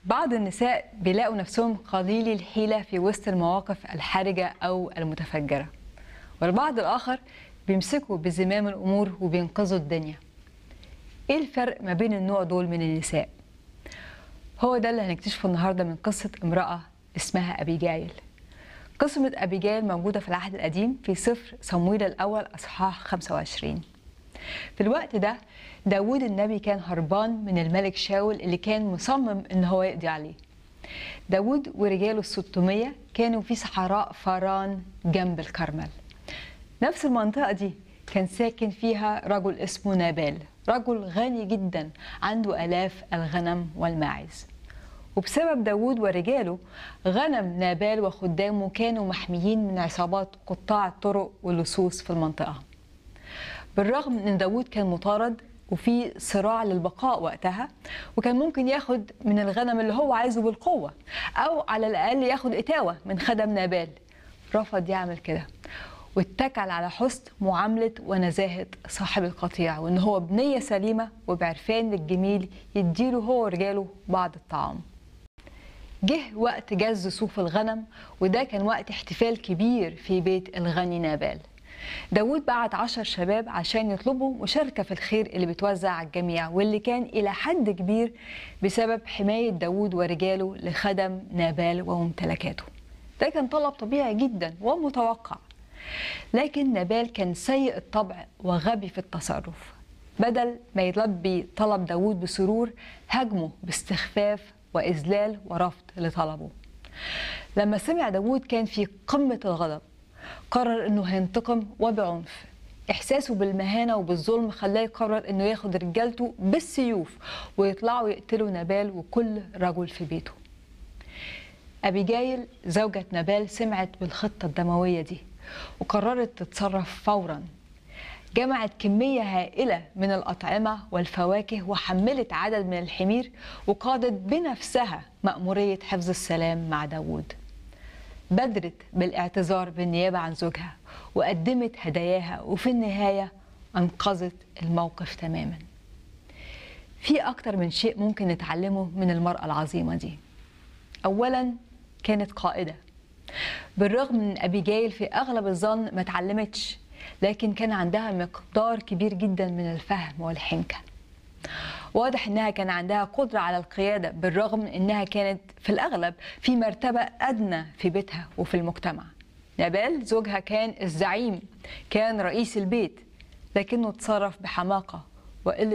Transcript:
بعض النساء بيلاقوا نفسهم قليلي الحيلة في وسط المواقف الحرجة أو المتفجرة والبعض الآخر بيمسكوا بزمام الأمور وبينقذوا الدنيا إيه الفرق ما بين النوع دول من النساء؟ هو ده اللي هنكتشفه النهاردة من قصة امرأة اسمها أبيجايل قصة أبيجايل موجودة في العهد القديم في سفر صمويل الأول أصحاح 25 في الوقت ده داود النبي كان هربان من الملك شاول اللي كان مصمم ان هو يقضي عليه داود ورجاله الستمية كانوا في صحراء فاران جنب الكرمل نفس المنطقة دي كان ساكن فيها رجل اسمه نابال رجل غني جدا عنده آلاف الغنم والماعز وبسبب داود ورجاله غنم نابال وخدامه كانوا محميين من عصابات قطاع الطرق واللصوص في المنطقة بالرغم ان داود كان مطارد وفي صراع للبقاء وقتها وكان ممكن ياخد من الغنم اللي هو عايزه بالقوة أو على الأقل ياخد إتاوة من خدم نابال رفض يعمل كده واتكل على حسن معاملة ونزاهة صاحب القطيع وإن هو بنية سليمة وبعرفان للجميل يديله هو ورجاله بعض الطعام جه وقت جز صوف الغنم وده كان وقت احتفال كبير في بيت الغني نابال داود بعت عشر شباب عشان يطلبوا مشاركة في الخير اللي بيتوزع على الجميع واللي كان إلى حد كبير بسبب حماية داود ورجاله لخدم نابال وممتلكاته ده كان طلب طبيعي جدا ومتوقع لكن نابال كان سيء الطبع وغبي في التصرف بدل ما يلبي طلب داود بسرور هاجمه باستخفاف وإذلال ورفض لطلبه لما سمع داود كان في قمة الغضب قرر انه هينتقم وبعنف احساسه بالمهانه وبالظلم خلاه يقرر انه ياخد رجالته بالسيوف ويطلعوا يقتلوا نبال وكل رجل في بيته ابيجايل زوجة نبال سمعت بالخطه الدمويه دي وقررت تتصرف فورا جمعت كمية هائلة من الأطعمة والفواكه وحملت عدد من الحمير وقادت بنفسها مأمورية حفظ السلام مع داوود بادرت بالاعتذار بالنيابة عن زوجها وقدمت هداياها وفي النهاية أنقذت الموقف تماما في أكتر من شيء ممكن نتعلمه من المرأة العظيمة دي أولا كانت قائدة بالرغم من أبيجايل في أغلب الظن ما اتعلمتش لكن كان عندها مقدار كبير جدا من الفهم والحنكة واضح انها كان عندها قدره على القياده بالرغم من انها كانت في الاغلب في مرتبه ادنى في بيتها وفي المجتمع. نابال زوجها كان الزعيم، كان رئيس البيت، لكنه تصرف بحماقه وقله